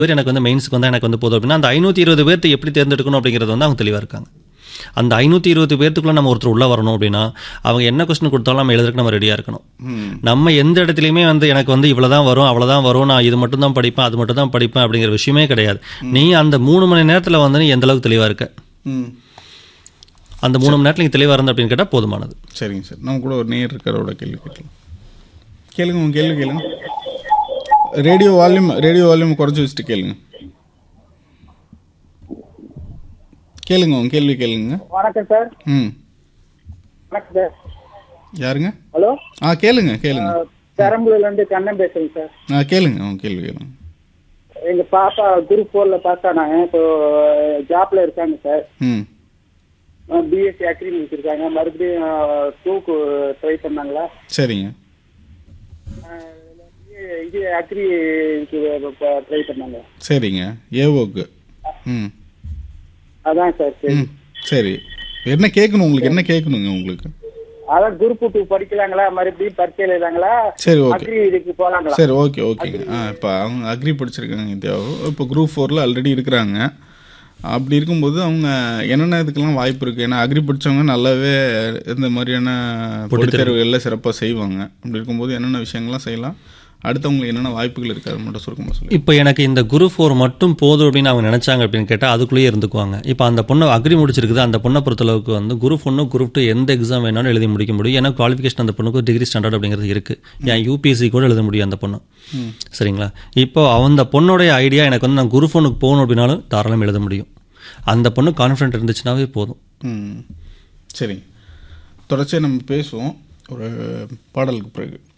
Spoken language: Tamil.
பேர் எனக்கு வந்து மெயின்ஸுக்கு வந்தால் எனக்கு வந்து போதும் அப்படின்னா அந்த ஐநூற்றி இருபது பேர்த்து எப்படி தேர்ந்தெடுக்கணும் அப்படிங்கிறது வந்து அவங்க தெளிவாக இருக்காங்க அந்த ஐநூற்றி இருபது பேர்த்துக்குள்ளே நம்ம ஒருத்தர் உள்ளே வரணும் அப்படின்னா அவங்க என்ன கொஸ்டின் கொடுத்தாலும் நம்ம எழுதுறதுக்கு நம்ம ரெடியாக இருக்கணும் ம் நம்ம எந்த இடத்துலையுமே வந்து எனக்கு வந்து இவ்வளோ தான் வரும் அவ்வளோதான் வரும் நான் இது மட்டும் தான் படிப்பேன் அது மட்டும் தான் படிப்பேன் அப்படிங்கிற விஷயமே கிடையாது நீ அந்த மூணு மணி நேரத்தில் வந்து நீ எந்த அளவுக்கு தெளிவாக இருக்க ம் அந்த மூணு மணி நேரத்தில் நீ தெளிவாக இருந்த அப்படின்னு கேட்டால் போதுமானது சரிங்க சார் நம்ம கூட ஒரு நேர் இருக்காரோட கேள்வி கேட்கலாம் கேளுங்க உங்க கேள்வி கேளுங்க ரேடியோ வால்யூம் ரேடியோ வால்யூம் குறைச்சி வச்சுட்டு கேளுங்க கேளுங்க உங்க கேள்வி கேளுங்க வணக்கம் சார் ம் வணக்கம் சார் யாருங்க ஹலோ ஆ கேளுங்க கேளுங்க பெரம்பலூர்ல இருந்து கண்ணன் பேசுறேங்க சார் ஆ கேளுங்க உங்க கேள்வி கேளுங்க எங்க பாப்பா குரூப் ஃபோர்ல பாஸ் ஆனாங்க இப்போ ஜாப்ல இருக்காங்க சார் ம் பிஎஸ்சி அக்ரி முடிச்சிருக்காங்க மறுபடியும் டூக்கு ட்ரை பண்ணாங்களா சரிங்க அஹ், இது அக்ரி ட்ரை பண்ணாங்க சரிங்க ஏவோக்கு ம் அதான் சார் சரி ம் சரி என்ன கேட்கணும் உங்களுக்கு என்ன கேட்கணுங்க உங்களுக்கு அதான் குரூப் டூ படிக்கலாங்களா மறுபடியும் பரீட்சை எழுதாங்களா சரி ஓகே அக்ரி இதுக்கு போலாங்களா சரி ஓகே ஓகேங்க ஆ இப்போ அவங்க அக்ரி படிச்சிருக்காங்க இந்தியாவோ இப்போ குரூப் ஃபோரில் ஆல்ரெடி இருக்கிறாங்க அப்படி இருக்கும்போது அவங்க என்னென்ன இதுக்கெல்லாம் வாய்ப்பு இருக்குது ஏன்னா அக்ரி படித்தவங்க நல்லாவே இந்த மாதிரியான போட்டித் தேர்வுகளில் சிறப்பாக செய்வாங்க அப்படி இருக்கும்போது என்னென்ன விஷயங்கள்லாம் செய்யலாம் அடுத்தவங்களுக்கு என்னென்ன வாய்ப்புகள் இருக்குது அது மட்டும் சுருக்கமாக சொல்லி இப்போ எனக்கு இந்த குரு ஃபோர் மட்டும் போதும் அப்படின்னு அவங்க நினைச்சாங்க அப்படின்னு கேட்டால் அதுக்குள்ளேயே இருந்துக்குவாங்க இப்போ அந்த பொண்ணை அக்ரி முடிச்சிருக்குது அந்த பொண்ணை பொறுத்தளவுக்கு வந்து குரூப் ஒன்று குரூப் டூ எந்த எக்ஸாம் வேணாலும் எழுதி முடிக்க முடியும் ஏன்னா குவாலிஃபிகேஷன் அந்த பொண்ணுக்கு டிகிரி ஸ்டாண்டர்ட் அப்படிங்கிறது இருக்குது ஏன் யூபிஎஸ்சி கூட எழுத முடியும் அந்த பொண்ணு சரிங்களா இப்போ அந்த பொண்ணுடைய ஐடியா எனக்கு வந்து நான் குரூப் ஒன்றுக்கு போகணும் அப்படின்னாலும் தாராளம் எழுத முடியும் அந்த பொண்ணு கான்ஃபிடென்ட் இருந்துச்சுனாவே போதும் ம் சரிங்க தொடர்ச்சியாக நம்ம பேசுவோம் ஒரு பாடலுக்கு பிறகு